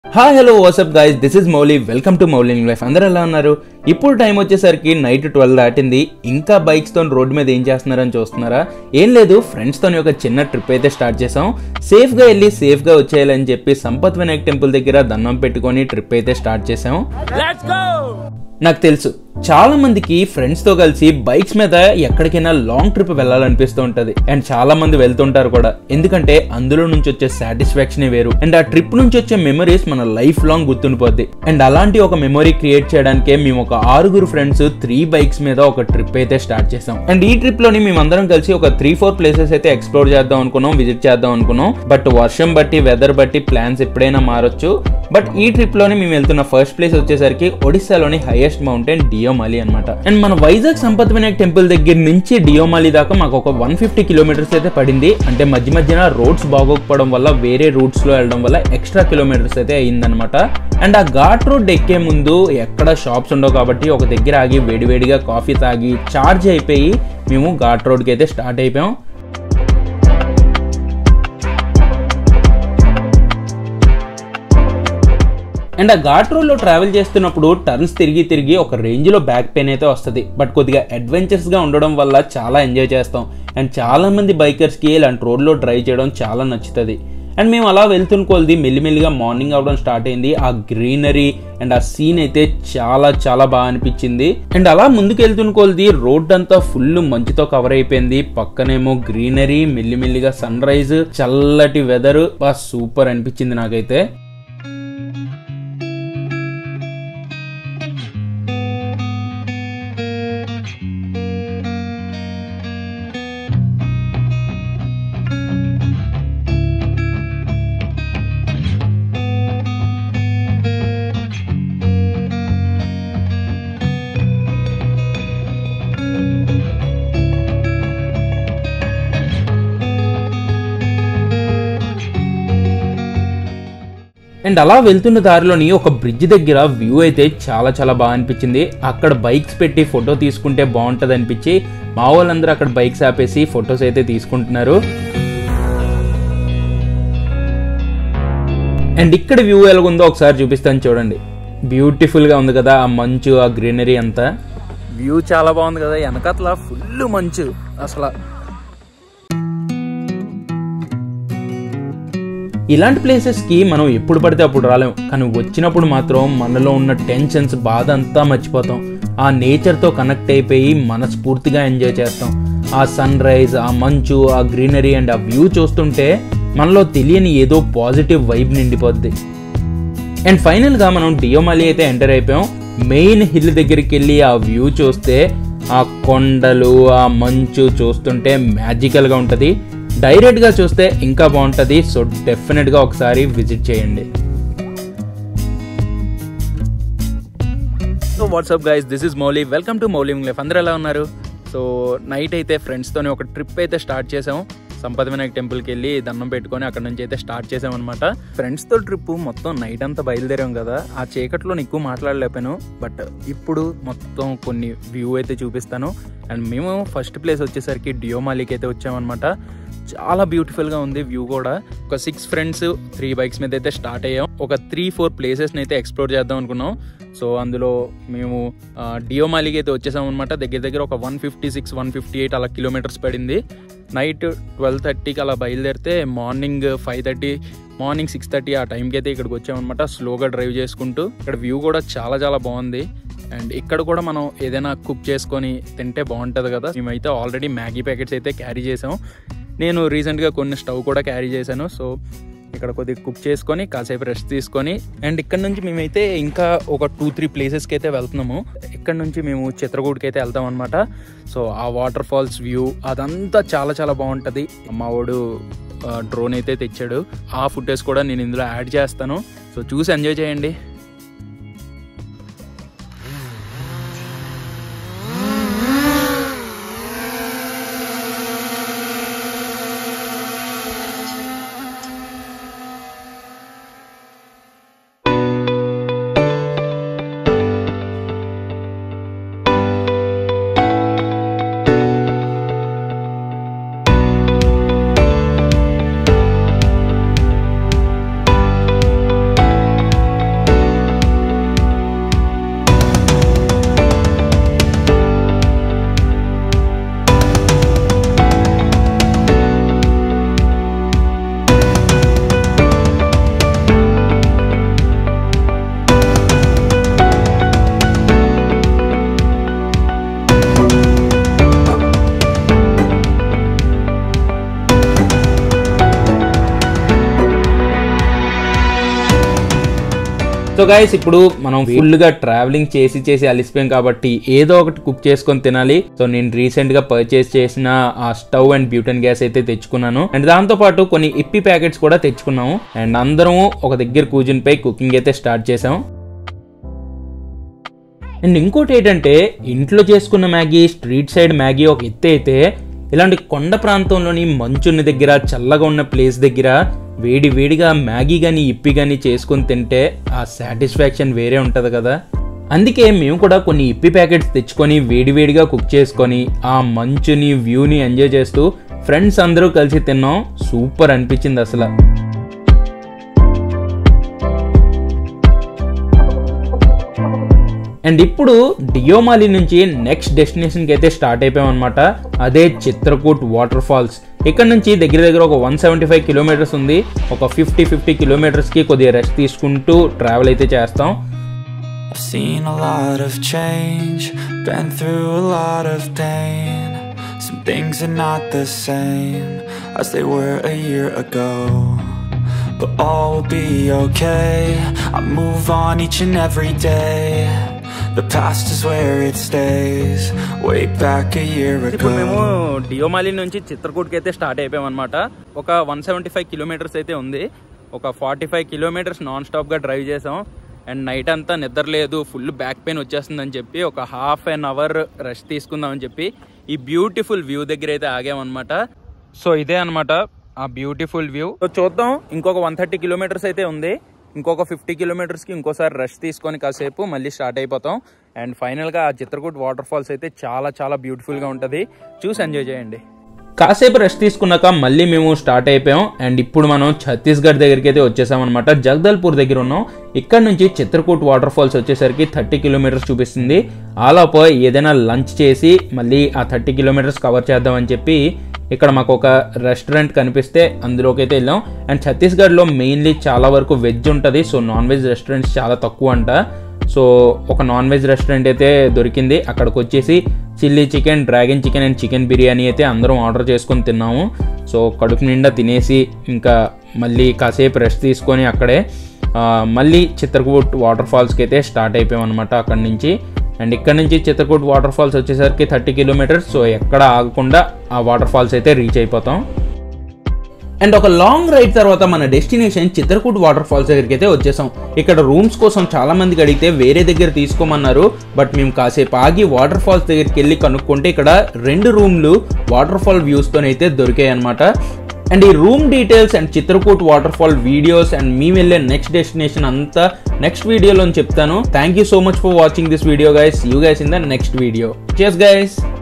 Hi hello what's up guys this is Mouli welcome to Mouli life అందరూ ఎలా ఉన్నారు ఇప్పుడు టైం వచ్చేసరికి నైట్ ట్వెల్వ్ దాటింది ఇంకా బైక్స్ తో రోడ్డు మీద ఏం చేస్తున్నారని చూస్తున్నారా ఏం లేదు ఫ్రెండ్స్ తోని ఒక చిన్న ట్రిప్ అయితే స్టార్ట్ చేసాం సేఫ్ గా వెళ్ళి సేఫ్ గా వచ్చేయాలని చెప్పి సంపత్ వినాయక్ టెంపుల్ దగ్గర దండం పెట్టుకొని ట్రిప్ అయితే స్టార్ట్ చేసాం నాకు తెలుసు చాలా మందికి ఫ్రెండ్స్ తో కలిసి బైక్స్ మీద ఎక్కడికైనా లాంగ్ ట్రిప్ వెళ్ళాలనిపిస్తూ ఉంటది అండ్ చాలా మంది వెళ్తుంటారు కూడా ఎందుకంటే అందులో నుంచి వచ్చే సాటిస్ఫాక్షన్ వేరు అండ్ ఆ ట్రిప్ నుంచి వచ్చే మెమరీస్ మన లైఫ్ లాంగ్ గుర్తుండిపోద్ది అండ్ అలాంటి ఒక మెమరీ క్రియేట్ చేయడానికే మేము ఒక ఆరుగురు ఫ్రెండ్స్ త్రీ బైక్స్ మీద ఒక ట్రిప్ అయితే స్టార్ట్ చేసాం అండ్ ఈ ట్రిప్ లోని మేమందరం కలిసి ఒక త్రీ ఫోర్ ప్లేసెస్ అయితే ఎక్స్ప్లోర్ చేద్దాం అనుకున్నాం విజిట్ చేద్దాం అనుకున్నాం బట్ వర్షం బట్టి వెదర్ బట్టి ప్లాన్స్ ఎప్పుడైనా మారొచ్చు బట్ ఈ ట్రిప్ లోని మేము వెళ్తున్న ఫస్ట్ ప్లేస్ వచ్చేసరికి ఒడిశాలోని హైయెస్ట్ మౌంటైన్ డియోమాలి అనమాట అండ్ మన వైజాగ్ సంపత్ వినాయక్ టెంపుల్ దగ్గర నుంచి డియోమాలి దాకా మాకు ఒక వన్ ఫిఫ్టీ కిలోమీటర్స్ అయితే పడింది అంటే మధ్య మధ్యన రోడ్స్ బాగోకపోవడం వల్ల వేరే రూట్స్ లో వెళ్ళడం వల్ల ఎక్స్ట్రా కిలోమీటర్స్ అయితే అయిందనమాట అండ్ ఆ ఘాట్ రోడ్ ఎక్కే ముందు ఎక్కడ షాప్స్ ఉండవు కాబట్టి ఒక దగ్గర ఆగి వేడివేడిగా కాఫీ తాగి చార్జ్ అయిపోయి మేము ఘాట్ రోడ్కి అయితే స్టార్ట్ అయిపోయాం అండ్ ఆ ఘాట్ రోడ్లో ట్రావెల్ చేస్తున్నప్పుడు టర్న్స్ తిరిగి తిరిగి ఒక రేంజ్లో బ్యాక్ పెయిన్ అయితే వస్తుంది బట్ కొద్దిగా అడ్వెంచర్స్గా ఉండడం వల్ల చాలా ఎంజాయ్ చేస్తాం అండ్ చాలా మంది బైకర్స్కి ఇలాంటి రోడ్లో డ్రైవ్ చేయడం చాలా నచ్చుతుంది అండ్ మేము అలా వెళ్తున్న కొలది మెల్లిమెల్లిగా మార్నింగ్ అవడం స్టార్ట్ అయింది ఆ గ్రీనరీ అండ్ ఆ సీన్ అయితే చాలా చాలా బాగా అనిపించింది అండ్ అలా ముందుకు వెళ్తున్న కొలది రోడ్ అంతా ఫుల్ మంచుతో కవర్ అయిపోయింది పక్కనేమో గ్రీనరీ మెల్లిమెల్లిగా సన్ రైజ్ చల్లటి వెదర్ బా సూపర్ అనిపించింది నాకైతే అండ్ అలా వెళ్తున్న దారిలోని ఒక బ్రిడ్జ్ దగ్గర వ్యూ అయితే చాలా చాలా బాగా అనిపించింది అక్కడ బైక్స్ పెట్టి ఫోటో తీసుకుంటే బాగుంటుంది అనిపించి మా వాళ్ళందరూ అక్కడ బైక్స్ ఆపేసి ఫొటోస్ అయితే తీసుకుంటున్నారు అండ్ ఇక్కడ వ్యూ ఎలాగుందో ఒకసారి చూపిస్తాను చూడండి బ్యూటిఫుల్గా ఉంది కదా ఆ మంచు ఆ గ్రీనరీ అంతా వ్యూ చాలా బాగుంది కదా వెనకట్ల ఫుల్ మంచు అసలు ఇలాంటి ప్లేసెస్కి మనం ఎప్పుడు పడితే అప్పుడు రాలేం కానీ వచ్చినప్పుడు మాత్రం మనలో ఉన్న టెన్షన్స్ బాధ అంతా మర్చిపోతాం ఆ నేచర్తో కనెక్ట్ అయిపోయి మనస్ఫూర్తిగా ఎంజాయ్ చేస్తాం ఆ సన్ రైజ్ ఆ మంచు ఆ గ్రీనరీ అండ్ ఆ వ్యూ చూస్తుంటే మనలో తెలియని ఏదో పాజిటివ్ వైబ్ నిండిపోద్ది అండ్ ఫైనల్గా మనం డియోమాలి అయితే ఎంటర్ అయిపోయాం మెయిన్ హిల్ దగ్గరికి వెళ్ళి ఆ వ్యూ చూస్తే ఆ కొండలు ఆ మంచు చూస్తుంటే మ్యాజికల్గా ఉంటుంది డైరెక్ట్గా చూస్తే ఇంకా బాగుంటుంది సో డెఫినెట్గా ఒకసారి విజిట్ చేయండి so what's up guys this is Mouli welcome to Mouli life అందరూ ఎలా ఉన్నారు సో నైట్ అయితే ఫ్రెండ్స్తోనే ఒక ట్రిప్ అయితే స్టార్ట్ చేసాం సంపద వినాయక్ టెంపుల్కి వెళ్ళి దండం పెట్టుకొని అక్కడ నుంచి అయితే స్టార్ట్ చేసామన్నమాట ఫ్రెండ్స్తో ట్రిప్ మొత్తం నైట్ అంతా బయలుదేరాం కదా ఆ చీకట్లో ఎక్కువ మాట్లాడలేపాను బట్ ఇప్పుడు మొత్తం కొన్ని వ్యూ అయితే చూపిస్తాను అండ్ మేము ఫస్ట్ ప్లేస్ వచ్చేసరికి డియోమాలికి అయితే వచ్చామన్నమాట చాలా బ్యూటిఫుల్గా ఉంది వ్యూ కూడా ఒక సిక్స్ ఫ్రెండ్స్ త్రీ బైక్స్ మీద అయితే స్టార్ట్ అయ్యాం ఒక త్రీ ఫోర్ ప్లేసెస్ని అయితే ఎక్స్ప్లోర్ చేద్దాం అనుకున్నాం సో అందులో మేము డియోమాలికి అయితే వచ్చేసాం అనమాట దగ్గర దగ్గర ఒక one fifty six one fifty eight అలా కిలోమీటర్స్ పడింది నైట్ ట్వెల్వ్ థర్టీకి అలా బయలుదేరితే morning five thirty morning six thirty ఆ టైంకి అయితే ఇక్కడికి వచ్చామన్నమాట స్లోగా డ్రైవ్ చేసుకుంటూ ఇక్కడ వ్యూ కూడా చాలా చాలా బాగుంది అండ్ ఇక్కడ కూడా మనం ఏదైనా కుక్ చేసుకొని తింటే బాగుంటుంది కదా మేమైతే ఆల్రెడీ మ్యాగీ ప్యాకెట్స్ అయితే క్యారీ చేసాం నేను రీసెంట్గా కొన్ని స్టవ్ కూడా క్యారీ చేశాను సో ఇక్కడ కొద్దిగా కుక్ చేసుకొని కాసేపు రెస్ట్ తీసుకొని అండ్ ఇక్కడ నుంచి మేమైతే ఇంకా ఒక టూ త్రీ ప్లేసెస్కి అయితే వెళ్తున్నాము ఇక్కడ నుంచి మేము చిత్రకూడికి అయితే వెళ్తాం అనమాట సో ఆ వాటర్ ఫాల్స్ వ్యూ అదంతా చాలా చాలా బాగుంటుంది మా వాడు డ్రోన్ అయితే తెచ్చాడు ఆ ఫుటేజ్ కూడా నేను ఇందులో యాడ్ చేస్తాను సో చూసి ఎంజాయ్ చేయండి సో గైస్ ఇప్పుడు మనం ఫుల్ గా ట్రావెలింగ్ చేసి చేసి అలిసిపోయాం కాబట్టి ఏదో ఒకటి కుక్ చేసుకొని తినాలి సో నేను రీసెంట్ గా పర్చేస్ చేసిన ఆ స్టవ్ అండ్ బ్యూటన్ గ్యాస్ అయితే తెచ్చుకున్నాను అండ్ దాంతో పాటు కొన్ని ఇప్పి ప్యాకెట్స్ కూడా తెచ్చుకున్నాము అండ్ అందరం ఒక దగ్గర కూర్చుని పై కుకింగ్ అయితే స్టార్ట్ చేసాం అండ్ ఇంకోటి ఏంటంటే ఇంట్లో చేసుకున్న మ్యాగీ స్ట్రీట్ సైడ్ మ్యాగీ ఒక ఎత్తు అయితే ఇలాంటి కొండ ప్రాంతంలోని మంచున్న దగ్గర చల్లగా ఉన్న ప్లేస్ దగ్గర వేడి వేడిగా మ్యాగీ కానీ ఇప్పి కానీ చేసుకొని తింటే ఆ సాటిస్ఫాక్షన్ వేరే ఉంటుంది కదా అందుకే మేము కూడా కొన్ని ఇప్పి ప్యాకెట్స్ తెచ్చుకొని వేడివేడిగా కుక్ చేసుకొని ఆ మంచుని వ్యూని ఎంజాయ్ చేస్తూ ఫ్రెండ్స్ అందరూ కలిసి తిన్నాం సూపర్ అనిపించింది అసలు అండ్ ఇప్పుడు డియోమాలి నుంచి నెక్స్ట్ డెస్టినేషన్కి అయితే స్టార్ట్ అయిపోయాం అనమాట అదే చిత్రకూట్ వాటర్ ఫాల్స్ ఇక్కడ నుంచి దగ్గర దగ్గర ఒక వన్ సెవెంటీ ఫైవ్ కిలోమీటర్స్ ఉంది ఒక ఫిఫ్టీ ఫిఫ్టీ కిలోమీటర్స్కి కొద్దిగా రెస్ట్ తీసుకుంటూ ట్రావెల్ అయితే చేస్తాం I've seen a lot of change, been through a lot of pain. Some things are not the same as they were a year ago. But all will be okay. I move on each and every day. The past is where it stays, way back a year ఇప్పుడు మేము ago. Deomali నుంచి చిత్రకూట్కి అయితే start అయిపోయాం అనమాట ఒక one seventy five kilometres అయితే ఉంది ఒక ఫార్టీ ఫైవ్ కిలోమీటర్స్ నాన్ స్టాప్గా డ్రైవ్ చేసాం అండ్ నైట్ అంతా నిద్ర లేదు ఫుల్ బ్యాక్ పెయిన్ వచ్చేస్తుందని చెప్పి ఒక హాఫ్ అన్ అవర్ రెస్ట్ తీసుకుందామని చెప్పి ఈ బ్యూటిఫుల్ వ్యూ దగ్గర అయితే ఆగామన్నమాట సో ఇదే అనమాట ఆ బ్యూటిఫుల్ వ్యూ సో చూద్దాం ఇంకొక వన్ థర్టీ కిలోమీటర్స్ అయితే ఉంది ఇంకొక ఫిఫ్టీ కిలోమీటర్స్కి ఇంకోసారి రెస్ట్ తీసుకొని కాసేపు మళ్ళీ స్టార్ట్ అయిపోతాం అండ్ ఫైనల్గా ఆ చిత్రకూట్ వాటర్ ఫాల్స్ అయితే చాలా చాలా బ్యూటిఫుల్గా ఉంటుంది చూసి ఎంజాయ్ చేయండి కాసేపు రెస్ట్ తీసుకున్నాక మళ్ళీ మేము స్టార్ట్ అయిపోయాం అండ్ ఇప్పుడు మనం ఛత్తీస్గఢ్ దగ్గరికి అయితే వచ్చేసాం అనమాట జగదల్పూర్ దగ్గర ఉన్నాం ఇక్కడ నుంచి చిత్రకూట్ వాటర్ ఫాల్స్ వచ్చేసరికి థర్టీ కిలోమీటర్స్ చూపిస్తుంది ఆలోపు ఏదైనా లంచ్ చేసి మళ్ళీ ఆ థర్టీ కిలోమీటర్స్ కవర్ చేద్దామని చెప్పి ఇక్కడ మాకు ఒక రెస్టారెంట్ కనిపిస్తే అందులోకి అయితే వెళ్ళాం అండ్ ఛత్తీస్గఢ్లో మెయిన్లీ చాలా వరకు వెజ్ ఉంటుంది సో నాన్ వెజ్ రెస్టారెంట్స్ చాలా తక్కువ అంట సో ఒక నాన్ వెజ్ రెస్టారెంట్ అయితే దొరికింది అక్కడికి వచ్చేసి chilli chicken dragon chicken and chicken biryani అయితే అందరం ఆర్డర్ చేసుకొని తిన్నాము సో కడుపు నిండా తినేసి ఇంకా మళ్ళీ కాసేపు రెస్ట్ తీసుకొని అక్కడే ఆ, మళ్ళీ చిత్రకూట్ వాటర్ ఫాల్స్కి అయితే స్టార్ట్ అయిపోయాం అనమాట అక్కడి నుంచి అండ్ ఇక్కడ నుంచి చిత్రకూట్ వాటర్ ఫాల్స్ వచ్చేసరికి థర్టీ కిలోమీటర్స్ సో ఎక్కడ ఆగకుండా ఆ వాటర్ ఫాల్స్ అయితే రీచ్ అయిపోతాం అండ్ ఒక లాంగ్ రైడ్ తర్వాత మన డెస్టినేషన్ చిత్రకూట్ వాటర్ ఫాల్స్ దగ్గరికి అయితే వచ్చేసాం ఇక్కడ రూమ్స్ కోసం చాలా మందికి అడిగితే వేరే దగ్గర తీసుకోమన్నారు బట్ మేము కాసేపు ఆగి వాటర్ ఫాల్స్ దగ్గరికి వెళ్ళి కనుక్కుంటే ఇక్కడ రెండు రూమ్లు వాటర్ ఫాల్ వ్యూస్తోనైతే దొరికాయి అనమాట అండ్ ఈ room details and Chitrakoot waterfall videos and మేము వెళ్ళే నెక్స్ట్ డెస్టినేషన్ అంతా నెక్స్ట్ వీడియోలో చెప్తాను thank you so much for watching this video guys you guys in the next video చేస్ గైస్